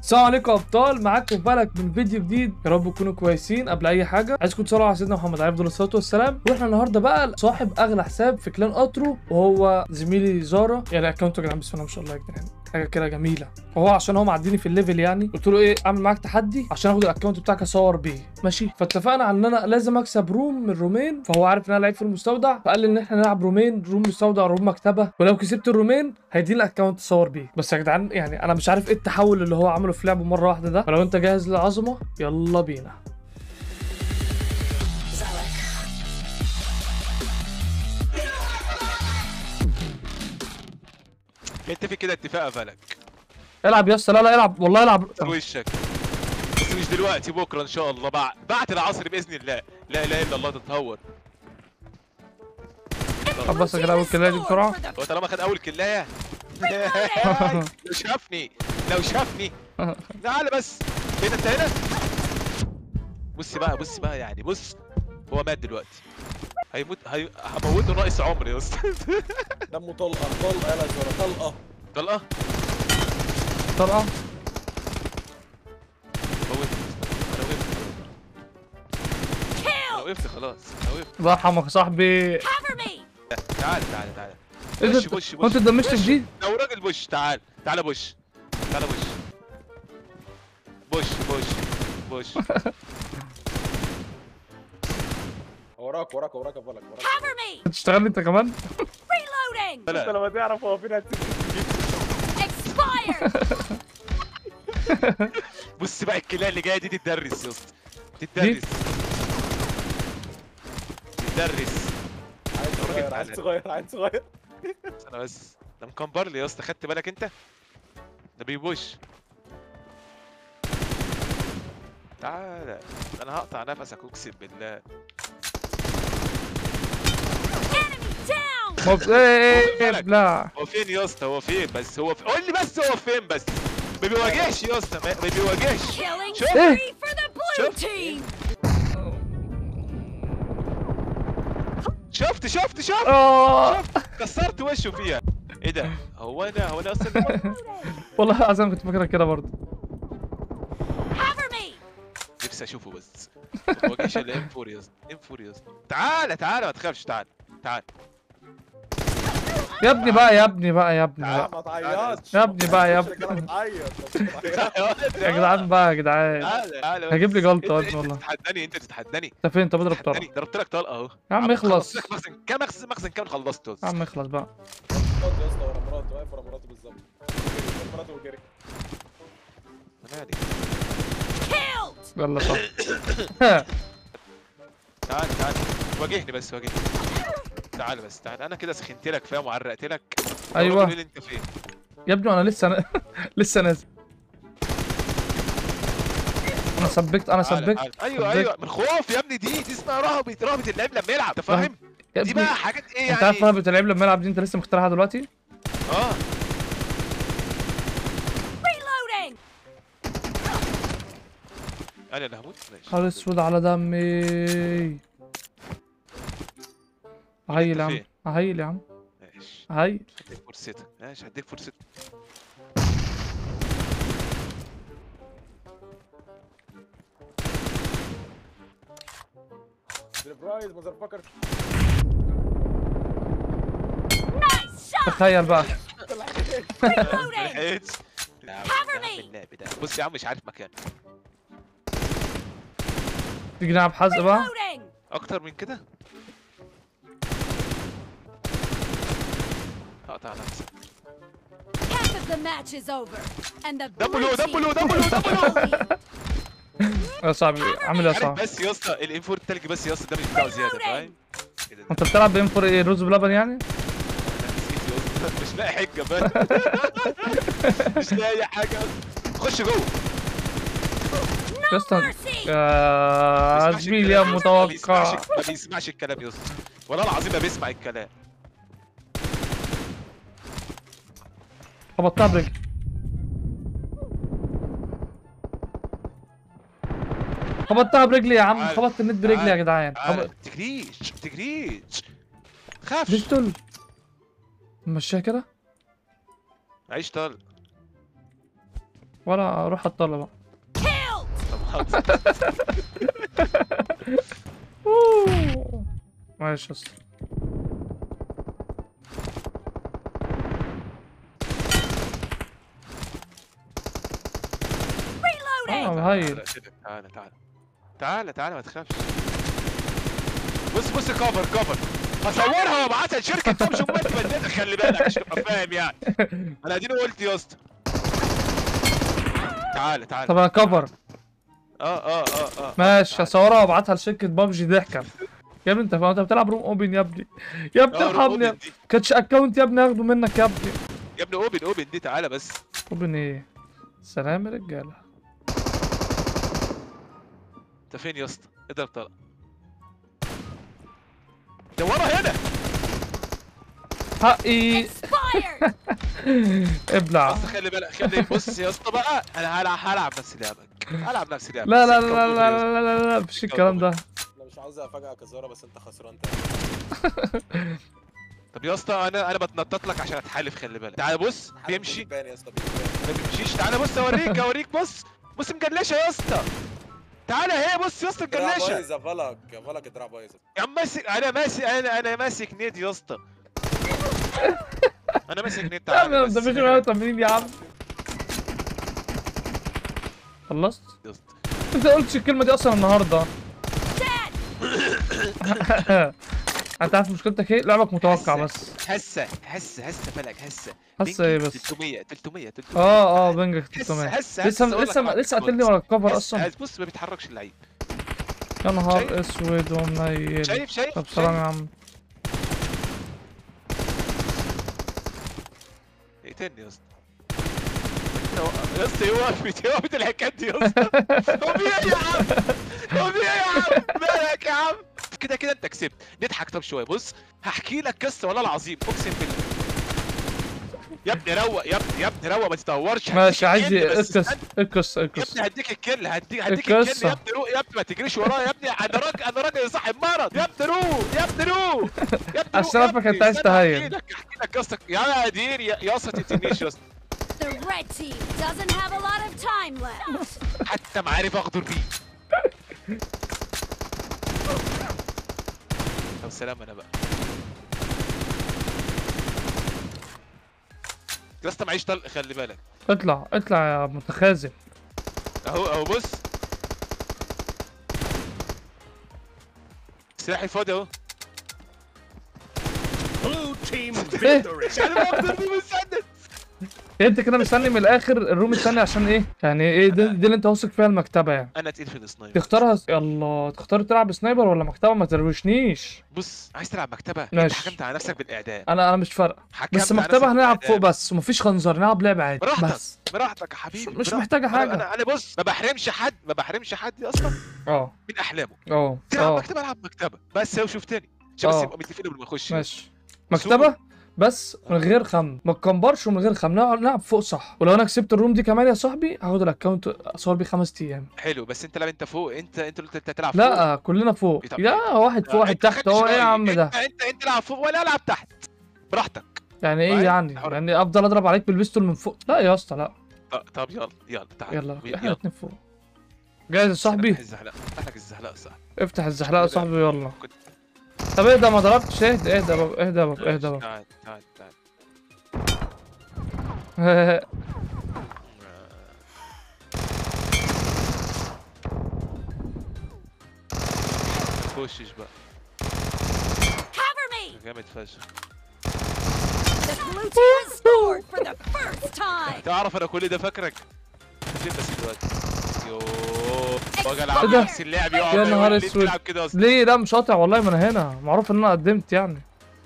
السلام عليكم يا ابطال معاكم بالك من فيديو جديد يا رب تكونوا كويسين قبل اي حاجه عايزكم تصلوا على سيدنا محمد عليه افضل الصلاه والسلام واحنا النهارده بقى صاحب اغلى حساب في كلان اترو وهو زميلي زارا يعني اكونته يا جدعان بسم الله ما شاء الله يا جدعان حاجه كده جميله وهو عشان هو معديني في الليفل يعني قلت له ايه اعمل معاك تحدي عشان اخد الاكونت بتاعك اصور بيه ماشي فاتفقنا على ان انا لازم اكسب روم من رومين فهو عارف ان انا لعيب في المستودع فقال لي ان احنا نلعب رومين روم مستودع روم مكتبه ولو كسبت الرومين هيديني الاكونت اصور بيه بس يا جدعان يعني انا مش عارف ايه التحول اللي هو عمله في لعبه مره واحده ده فلو انت جاهز للعظمه يلا بينا انت في كده اتفاق يا فلك العب يا اسطى لا لا العب والله العب في وشك بس مش دلوقتي بكره ان شاء الله بعد بعد العصر باذن الله لا اله الا الله تتهور طب بس كده اول كده دي بسرعه هو طالما خد اول كلايه لو شافني لو شافني تعالى بس هنا انت هنا بص بقى بص بقى يعني بص هو مات دلوقتي هيموت هي... هموته ناقص عمر يا اسطى دمه طلقه طلقه يا زهره طلقه طلقه طلقه موت انا وقفت انا وقفت خلاص انا وقفت الله يرحمك يا صاحبي Cover me! تعال تعال تعال ايه بوش ده بوش هو انت بوش اتدمجت بوش. في دي لو راجل بوش تعال تعال بوش تعال بوش بوش بوش بوش وراك وراك وراك يا فلك وراك Cover me! هتشتغل انت كمان Reloading! انت لا لما تعرف هو فين هتسيب Expired! بص بقى الكلاه اللي جايه دي تتدرس يا اسطى تتدرس تتدرس عيل صغير عيل صغير عيل صغير انا بس ده مكمبر لي يا اسطى خدت بالك انت ده بيبوش تعالى انا هقطع نفسك اقسم بالله Enemy down! مب... ايه ايه لا هو فين يا اسطى هو فين بس هو في... قول لي بس هو فين بس ما بيواجهش يا اسطى ما ما بيواجهش Killing شوف. spree for the blue شوف. team! شفت شفت شفت اه كسرت وشه فيها ايه ده هو انا هو انا اصلا والله العظيم كنت فاكرك كده برضه Cover me! نفسي اشوفه بس ما بواجهش الا ام فوريوس ام فوريوس تعالى تعالى ما تخافش تعالى تعالى يا ابني بقى يا ابني بقى يا ابني لا بقى ما تعيطش يا ابني بقى يا مش ابني. رجالة بتعيط بس ما تعيطش. يا جدعان بقى يا جدعان تعالى تعالى بس. هجيب لي جلطة انت يا ابني انت والله. تتحداني انت تتحداني انت فين انت بضرب تتحداني طرق ضربت لك طلقه اهو يا عم اخلص خلصت لك مخزن كام مخزن مخزن كام خلصته يا عم اخلص بقى مراته يا اسطى ورا مراته واقف ورا مراته بالظبط جري ورا مراته وجري انا مالي Killed! يلا صح تعال تعال واجهني بس واجهني تعال بس تعال انا كده سخنت لك فاهم وعرقت لك أيوة. الراجل اللي انت فين يا ابني انا لسه ن... لسه نازل انا سبكت انا تعال، سبكت تعال. ايوه سبكت. ايوه من خوف يا ابني دي دي اسمها رهبه رهبه اللعب لما يلعب انت فاهم يا دي ابني بقى حاجات ايه انت عارف يعني رهبة العيب لما يلعب دي انت لسه مخترعها دلوقتي اه Reloading! انا اللي هموت ماشي خالص اسود على دمي هيل يا عم فين؟ هيل يا عم ماشي هيل هديك فرصتك ماشي هديك فرصتك سربرايز ماذر فكر Nice shot! تخيل بقى Reloading! لحقتش لا Cover ده me. اللعب ده بص يا عم مش عارف مكان تيجي نلعب حزق بقى Reloading! اكتر من كده اقطع نفسك Half of the match is over, and the دبلو blue team دبلو دبلو دبلو يا صاحبي عامل ايه يا عارف صاحبي بس يا اسطى الانفور التلج بس يا اسطى ده مش بتاعه زياده فاهم كده ده. انت بتلعب بانفور ايه رز بلبن يعني أنا نسيت يا اسطى مش لاقي حجه فاهم مش لاقي حاجه خش جوه يا اسطى mercy! يا بيسمعش زميلي يا الكلام. ما بيسمعش متوقع ما بيسمعش الكلام يا اسطى والله العظيم ما بيسمع الكلام خبطتها برجلي خبطتها برجلي يا عم تعال. خبطت النت برجلي يا تعال. جدعان تعالى خبط- ما تجريش ما تجريش خافش ديجيتال مشيها كده عيش طلق ولا اروح اطلع بقى Killed! طب خلاص. أوه. ماشي يا اسطى Reloading! اه هايل تعالى تعالى تعالى تعالى ما تخافش بص بص كفر كفر هصورها وابعتها لشركه توب شوب وانت بديتها خلي بالك عشان تبقى فاهم يعني انا اديني قلت يا اسطى تعالى تعالى طب انا كفر اه اه اه اه ماشي هصورها وابعتها لشركه بابجي ضحكا يا ابني انت انت بتلعب روم اوبن يا ابني يا ابني آه، روم ارحمني يا أوبن دي. كاتش اكونت يا ابني اخده منك يا ابني يا ابني اوبن اوبن دي تعالى بس اوبن ايه سلام يا رجاله انت فين يا اسطى اضرب طلق ده ورا هنا حقي Expired! ابلع بس خلي بالك خلي بص يا اسطى بقى انا هلعب هلعب نفس لعبك هلعب نفس لعبك لا لا لا لا لا لا لا لا مفيش الكلام ده انا مش عايز افاجئك يا زهره بس انت خسران تاني طب يا اسطى انا انا بتنطط لك عشان اتحالف خلي بالك تعالى بص بيمشي بيبان يا اسطى بيبان ما بيمشيش تعالى بص اوريك اوريك بص بص مجلشه يا اسطى تعالى اهي بص يا اسطى دراع مجلشه بايظه فلك يا فلك دراع بايظه يا عم ماسك انا ماسك انا انا ماسك نيد يا اسطى انا ماسك نيد يا عم تعالى ده بس مفيش ولا تمرين يا عم خلصت يا اسطى. انت قلتش الكلمه دي اصلا النهارده انت عارف مشكلتك ايه لعبك متوقع بس هسه هسه هسه فلك هسه هسه ايه بينج بس 300 300 300 اه اه بنجك هسه 300 هسه لسه هسه أقول لك لسه حاجة. لسه قاتلني ورا الكفر هسه- اصلا هسه بص ما بيتحركش اللعيب يا نهار شايف؟ اسود ومنيل شايف شايف طب شايف؟ سلام يا عم اقتلني يا اسطى يا اسطى وقفت وقفت الحكايات دي يا اسطى هو في ايه يا عم؟ هو في ايه يا عم؟ مالك يا عم؟ كده كده انت كسبت نضحك طب شويه بص هحكي لك قصه والله العظيم اقسم بالله يا ابني روق يا ابني يا ابني روق ما تتهورش ماشي هديك عايز الكل بس اقص استنى. اقص يا اقص ابني هديك الكل هديك هديك الكل القصة. يا ابني روق يا ابني ما تجريش ورايا يا ابني انا راجل انا راجل صاحب مرض يا ابني روق يا ابني روق يا ابني أصل روق أنا يا فاكر ابني. أنت عايز استنى تهيل. احكي لك احكي لك قصتك يا دير يا يا اسطى تقتلنيش يا اسطى The red team doesn't have a lot of time left. حتى ما عارف اغدر بيه طب سلام انا بقى يا اسطى معيش طلق خلي بالك اطلع اطلع يا متخاذل اهو اهو بص سلاحي فاضي اهو ايه مش عارف اغدر بيه مسدس انت كده مستني من الاخر الروم الثاني عشان ايه يعني ايه دي, دي اللي انت واثق فيها المكتبه يعني انا تقيل في السنايبر تختارها يلا تختار تلعب سنايبر ولا مكتبه ما تروشنيش بص عايز تلعب مكتبه انت ماشي. حكمت على نفسك بالاعدام انا انا مش فارقه حكمت بس على مكتبه نفسك هنلعب فوق بالإعدام. بس ومفيش خنزر نلعب لعب عادي براحتك. بس براحتك يا حبيبي مش براحتك. محتاجه أنا- حاجه انا انا بص ما بحرمش حد ما بحرمش حد اصلا اه من احلامه اه تلعب اه مكتبه العب مكتبه بس لو شفتني عشان بس آه. يبقى متفقين قبل ما نخش ماشي مكتبه بس من غير خم ما تكمبرش ومن غير خم نلعب نلعب فوق صح ولو انا كسبت الروم دي كمان يا صاحبي هاخد الاكونت اصور بيه خمس ايام حلو بس انت لعب انت فوق انت انت اللي انت تلعب فوق لا كلنا فوق طب يا واحد فوق واحد انت تحت خدتش هو ايه يا رأيي. عم ده انت انت انت العب فوق ولا العب تحت براحتك يعني ايه طيب، يعني حر. يعني افضل اضرب عليك بالبيستول من فوق لا يا اسطى لا ط- طب يلا يلا تعال يلا احنا يلا الاتنين فوق جاهز يا صاحبي افتح الزحلقه افتح الزحلقه صح افتح الزحلقه يا صاحبي يلا كنت- طب اهدى ما ضربتش اهدى اهدى يا بابا اهدى يا بابا اهدى يا بابا تعال تعال تعال خشش بقى Cover me! جامد فشخ The blue team has scored for the first time. تعرف انا كل ده فاكرك فين بس دلوقتي يوه بقى إيه العب ده؟ نفس اللعب يقعد يا نهار يقول لي اسود. تلعب كده اصلا ليه لا مش قاطع والله ما انا هنا معروف ان انا قدمت يعني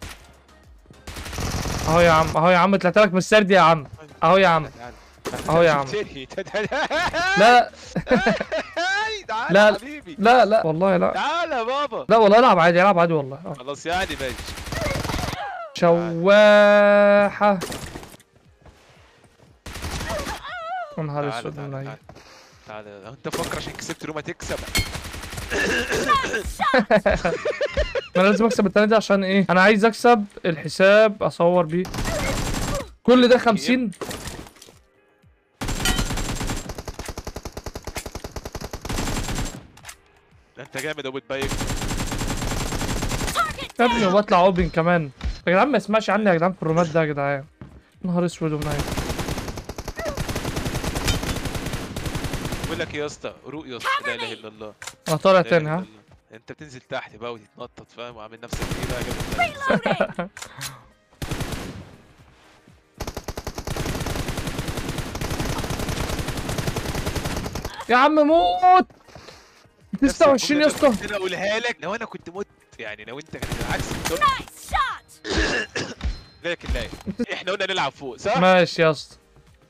اهو يا عم اهو يا عم طلعت لك من السرد يا عم اهو يا عم تعال. أهو يا عم. شفتني. لا تعال لا. يا حبيبي لا لا والله لا تعال يا بابا لا والله العب عادي العب عادي والله آه. خلاص يعني ماشي شواحة يا نهار تعال اسود تعال منيل. تعال تعال لو انت فكر عشان كسبت روما تكسب ما انا لازم اكسب التاني ده عشان ايه انا عايز اكسب الحساب اصور بيه كل ده 50 ده انت جامد يا ابو تبيك يا ابني وبطلع اوبن كمان يا جدعان ما يسمعش عني يا جدعان في الرومات ده يا جدعان نهار اسود ونايم بقول لك إيه يا اسطى روق يا اسطى لا اله الا الله انا طالع لا إله تاني إلا ها الله. انت بتنزل تحت بقى وتتنطط فاهم وعامل نفسك ايه بقى جامد Reloading! يا عم موت نفس 26 يا الجملة اللي اسطى كنت انا اقولها لك لو انا كنت مت يعني لو انت كان العكس كنت Nice shot! لك اللاي احنا قلنا نلعب فوق صح؟ ماشي يا اسطى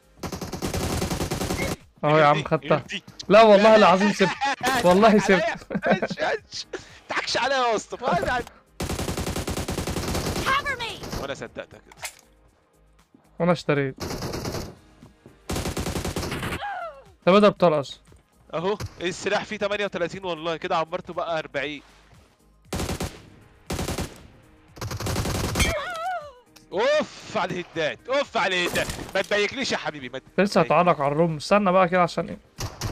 اهو يا عم يرضي- خدتها يرضي. لا والله العظيم سبت والله تضحك سبت. عليا. ايش ايش تضحكش عليا يا اسطى فاهم يعني Cover me! وانا صدقتك وانا اشتريت طب اضرب طلقس اهو السلاح فيه 38 والله كده عمرته بقى 40 اوف على الهدات اوف على الهدات ما تبيكليش يا حبيبي ما لسه تبيك. هتعلق على الروم استنى بقى كده عشان ايه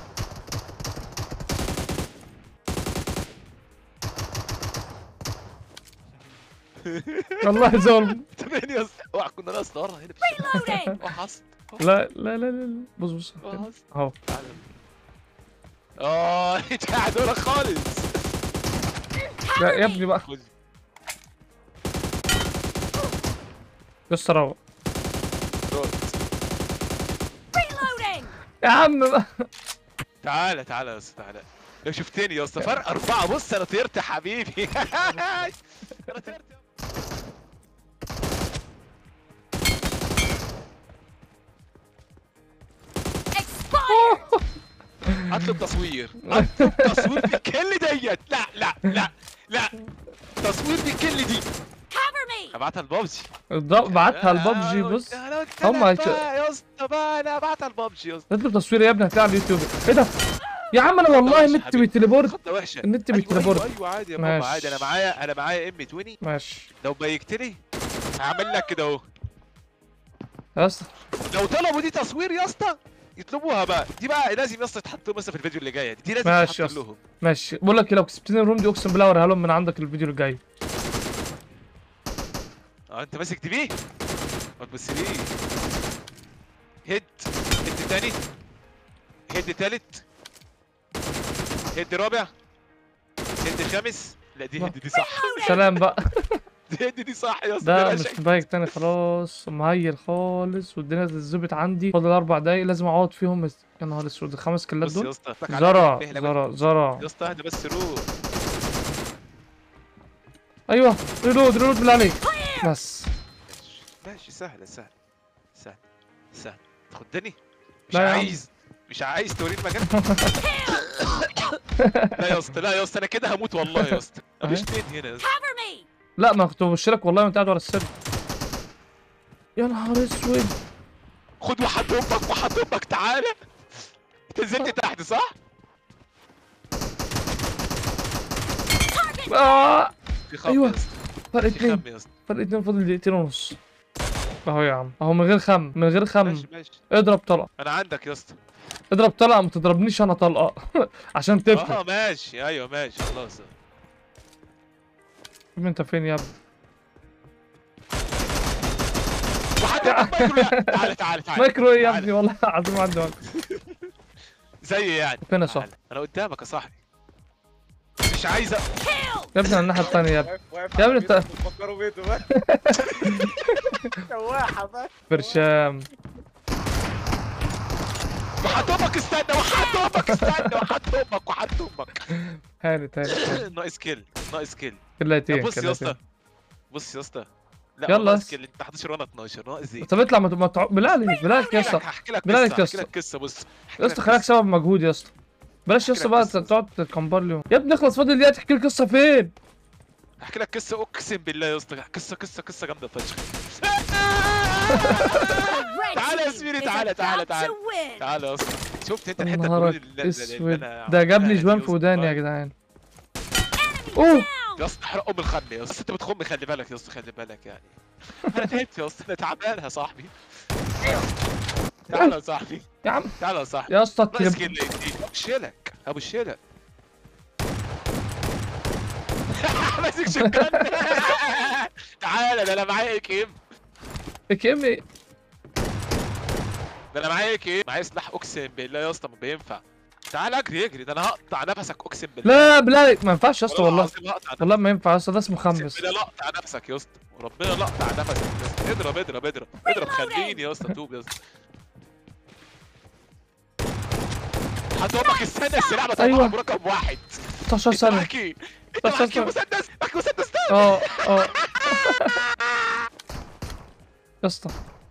والله ظلم تمام يا اسطى اوعى كنا ناقص ورا هنا Reloading! اوعى حصل لا لا لا لا لا. بص بص اوعى حصل اهو تعالى اه انت قاعد ورا خالص لا يا ابني بقى خد بص روق رد. Reloading! يا عم بقى تعالى تعالى يا اسطى تعالى لو شفتني يا اسطى فرق أربعة بص أنا طيرت يا حبيبي أنا طيرت Expired! اطلب تصوير اطلب تصوير بالكل ديت لا لا لا لا تصوير بالكل دي Cover me! ابعتها لبابجي الض- بعتها الببجي بص انا قلت هم لك هيش- بقى يا اسطى بقى انا ابعتها لبابجي يا اسطى اطلب تصوير يا ابني هتلاقي على اليوتيوب ايه ده يا عم انا والله وحشة النت حبيبي. بيتليبورت خطه وحشه النت أيوة، بيتليبورت ايوه ايوه عادي يا بابا ماشي. عادي انا معايا انا معايا ام 20 ماشي لو بيكت لي هعمل لك كده اهو يا اسطى لو طلبوا دي تصوير يا اسطى يطلبوها بقى دي بقى لازم يا اسطى تحط مثلا في الفيديو اللي جاي دي لازم ماشي يا تحط اسطى. لهم ماشي بقول لك إيه، لو كسبتني الروم دي اقسم بالله اوريها لهم من عندك الفيديو الجاي اه انت ماسك دي بيه ما تبصليش هيد هيد تاني هيد تالت هيد رابع هيد خامس لا دي هيد دي صح سلام بقى دي هيد دي صح يا اسطى ده أنا مش شايف. بايك تاني خلاص مهيل خالص والدنيا تتظبط عندي فاضل اربع دقايق لازم اقعد فيهم يا نهار اسود الخمس كلات بص يا دول اسطى اتفرج على زرع الفهلة زرع بس. زرع يا اسطى اهدى بس روح ايوه ريلود ريلود بالله عليك بس ماشي سهلة سهلة سهلة سهلة تخدني مش لا يا عم. عايز مش عايز توريني مكان لا يا اسطى لا يا اسطى انا كده هموت والله يا اسطى أهي. مفيش اتنين هنا يا اسطى Cover me! لا ما كنت ببشرك والله وانت قاعد ورا السر يا نهار اسود خد وحد امك وحد امك تعالى انت نزلت تحت صح؟ Target! آه في خم أيوة. يا اسطى فرق في اتنين خم يا اسطى فرق اتنين فاضل دقيقتين ونص اهو يا عم اهو من غير خم من غير خم ماشي ماشي اضرب طلقه انا عندك يا اسطى اضرب طلقه ما تضربنيش انا طلقه عشان اه تفهم ماشي ايوه ماشي خلاص ابني انت فين يا ابني وحد امك مايكرو يا- تعالى تعالى تعالى مايكرو ايه يا تعالى. ابني والله العظيم عندي وقت زي يعني فين يا صاحبي تعالى. انا قدامك يا صاحبي مش عايز أ- Kill! يا ابني على الناحيه الثانيه يا ابني واقف واقف يا على ابني انت- بيته بتفكروا بيته بقى شواحه بقى برشام وحد امك استنى وحد امك استنى وحد امك وحد امك هانت هانت ناقص كيل ناقص كيل كلاتين بص يا اسطى كلاتين بص يا اسطى لا يلا والله بس. سكيل انت 11 وانا 12 ناقص ايه طب اطلع ما ما تع- بالله عليك بالله عليك يا اسطى احكي لك بالله قصه عليك يا احكي لك اسطى. قصه بص أحكي يا لك اسطى خليك قصة. سبب مجهود يا اسطى بلاش يا أحكي اسطى لك بقى قصة. تقعد تكمبر لي يا ابني اخلص فاضل دقيقه تحكي لي القصه فين احكي لك قصه اقسم بالله يا اسطى قصه قصه قصه جامده فشخ The red تعالى يا team زميلي، is تعالى، تعالى، about تعالى. to win. تعالى يا اسطى شفت انت الحته نهارك الجميلة اللي- اللي- اللي اسود أنا ده جاب لي عملتها جوان دي في يا وداني يا اسطى. جدعان Enemy اوه down. يا اسطى احرق ام الخم يا اسطى انت بتخم خلي بالك يا اسطى خلي بالك يعني انا تعبت يا اسطى انا تعبان يا صاحبي تعالى يا صاحبي يا عم تعالى يا صاحبي يا اسطى ناقص تجيب- كيل يديني ابو الشيلك ابو الشيلك ماسك شكرا تعالى ده انا معايا كيم كم ايه ده انا معايا كيم معايا سلاح اقسم بالله يا اسطى ما بينفع تعال اجري اجري ده انا هقطع نفسك اقسم بالله لا بلا ما ينفعش يا اسطى والله العظيم هقطع نفسك. والله ما ينفع يا اسطى ده اسمه اقسم خمس بالله لا اقطع نفسك يا اسطى ربنا لا اقطع نفسك يا اسطى اضرب اضرب اضرب اضرب خليني يا اسطى توب يا اسطى هتوبك السنة السلاح بتاع أيوة. رقم واحد 16 سنه معاكي انت 16 معاكي سنة. مسدس معاك مسدس ده اه اه يا اسطى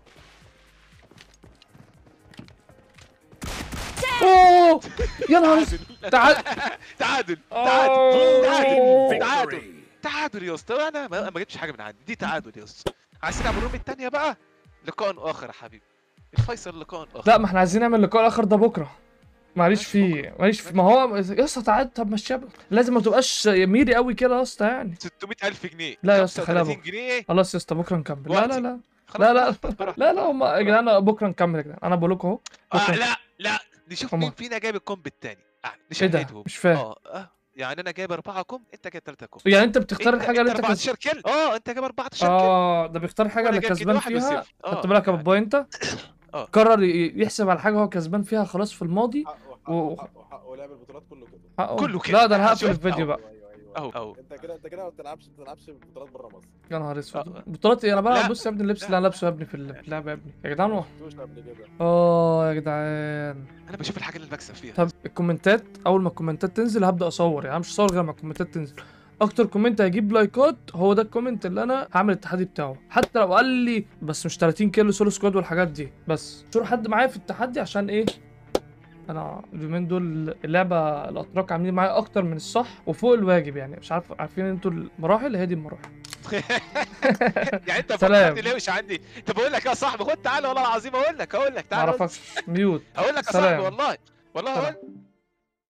اوه يا نهار اسود. تعال تعادل أوه. تعادل تعادل تعادل يا اسطى انا ما ما جبتش حاجه من عندي دي تعادل يا اسطى عايزين نلعب الروم الثانيه بقى لقاء اخر يا حبيبي الفيصل لقاء اخر لا ما احنا عايزين نعمل اللقاء الاخر ده بكره معليش فيه معليش فيه ما هو يا اسطى تعال طب مشيها بقى. لازم ما تبقاش ميري قوي كده يا اسطى يعني 600000 جنيه لا يا اسطى، خليها 35 جنيه خلاص يا اسطى بكره نكمل لا لا وقتي. لا خلاص لا لا براحتك. لا لا هم يا جدعان بكره نكمل يا جدعان انا بقول لكم اهو آه بكرة. لا لا نشوف هما. مين فينا جايب الكومب الثاني آه ايه ده نشاهدهم مش فاهم اه اه يعني انا جايب اربعه كوم انت جايب ثلاثه كوم يعني انت بتختار الحاجه اللي انت كسب 14 كيل اه انت جايب 14 كيل اه ده بيختار الحاجه وأنا اللي جايب كده كسبان واحد فيها وصفر. آه، خدت بالك يا يعني. بابا انت آه. قرر ي- يحسب على حاجه هو كسبان فيها خلاص في الماضي حقه و- حقه حقه حقه ولعب البطولات كله كده حقه. كله كده. لا ده انا هقفل شفت؟ الفيديو أهو. بقى ايوه ايوه ايوه اهو اهو انت كده انت كده ما بتلعبش ما بتلعبش بطولات بره مصر يا نهار اسود آه. بطولات ايه انا بلعب لا. بص يا ابني اللبس اللي انا لابسه يا ابني في اللعبه يا ابني يا جدعان ما والله. شفتوش قبل كده اه يا جدعان انا بشوف الحاجه اللي بكسب فيها طب الكومنتات اول ما الكومنتات تنزل هبدا اصور يعني مش هصور غير ما الكومنتات تنزل اكتر كومنت هيجيب لايكات هو ده الكومنت اللي انا هعمل التحدي بتاعه حتى لو قال لي بس مش 30 كيلو سولو سكواد والحاجات دي بس شوف حد معايا في التحدي عشان ايه انا اليومين دول اللعبه الاتراك عاملين معايا اكتر من الصح وفوق الواجب يعني مش عارف عارفين انتوا المراحل هي دي المراحل يعني انت سلام. فكرتني ليه مش عندي طب اقول لك يا صاحبي خد تعالى والله العظيم اقول لك اقول لك تعالى معرفكش ميوت هقول لك يا سلام. صاحبي والله والله سلام. هقول